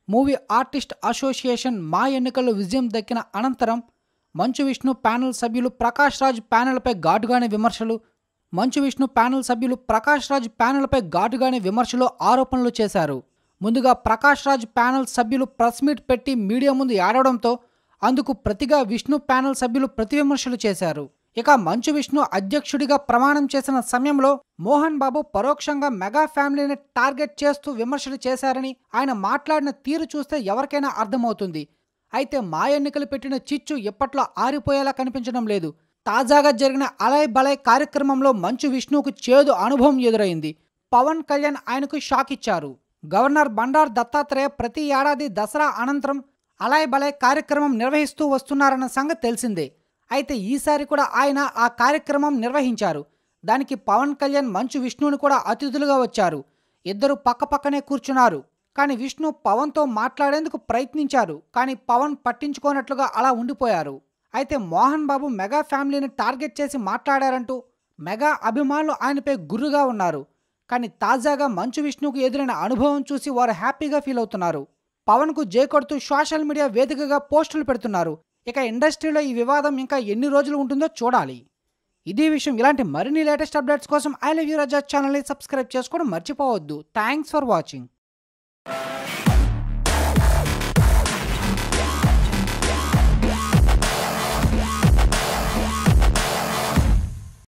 movie artist association మా ఎన్నికల్లో విజయం దక్కిన అనంతరం మంచు విష్ణు ప్యానెల్ సభ్యులు ప్రకాష్ రాజ్ ప్యానెల్పై ఘాటుగానే విమర్శలు మంచు విష్ణు ప్యానెల్ సభ్యులు ప్రకాష్ రాజ్ ప్యానెల్పై ఘాటుగానే విమర్శలు ఆరోపణలు చేశారు ముందుగా ప్రకాష్ రాజ్ ప్యానెల్ సభ్యులు ప్రెస్ మీట్ పెట్టి మీడియా ముందు ఏడవడంతో అందుకు ప్రతిగా విష్ణు ప్యానెల్ సభ్యులు ప్రతి విమర్శలు చేశారు ఇక మంచు విష్ణు అధ్యక్షుడిగా ప్రమాణం చేసిన సమయంలో మోహన్ బాబు పరోక్షంగా మెగా ఫ్యామిలీని టార్గెట్ చేస్తూ విమర్శలు చేశారని ఆయన మాట్లాడిన తీరు చూస్తే ఎవరికైనా అర్థమవుతుంది అయితే మా ఎన్నికలు పెట్టిన చిచ్చు ఇప్పట్లో ఆరిపోయేలా కనిపించడం లేదు తాజాగా జరిగిన అలయ్ బలయ్ కార్యక్రమంలో మంచు విష్ణువుకు చేదు అనుభవం ఎదురైంది పవన్ కళ్యాణ్ ఆయనకు షాక్ ఇచ్చారు గవర్నర్ బండార్ దత్తాత్రేయ ప్రతి ఏడాది దసరా అనంతరం అలయ్ బలయ్ కార్యక్రమం నిర్వహిస్తూ వస్తున్నారన్న సంగతి తెలిసిందే అయితే ఈసారి కూడా ఆయన ఆ కార్యక్రమం నిర్వహించారు దానికి పవన్ కళ్యాణ్ మంచు విష్ణువుని కూడా అతిథులుగా వచ్చారు ఇద్దరు పక్కపక్కనే కూర్చున్నారు కానీ విష్ణు పవన్తో మాట్లాడేందుకు ప్రయత్నించారు కానీ పవన్ పట్టించుకోనట్లుగా అలా ఉండిపోయారు అయితే మోహన్ బాబు మెగా ఫ్యామిలీని టార్గెట్ చేసి మాట్లాడారంటూ మెగా అభిమానులు ఆయనపై గుర్రుగా ఉన్నారు కానీ తాజాగా మంచు విష్ణుకు ఎదురైన అనుభవం చూసి వారు హ్యాపీగా ఫీల్ అవుతున్నారు పవన్కు జై కొడుతూ సోషల్ మీడియా వేదికగా పోస్టులు పెడుతున్నారు ఇక ఇండస్ట్రీలో ఈ వివాదం ఇంకా ఎన్ని రోజులు ఉంటుందో చూడాలి ఇదే విషయం ఇలాంటి మరిన్ని లేటెస్ట్ అప్డేట్స్ కోసం ఐ లవ్ యూ రజా ఛానల్ని సబ్స్క్రైబ్ చేసుకోవడం మర్చిపోవద్దు థ్యాంక్స్ ఫర్ వాచింగ్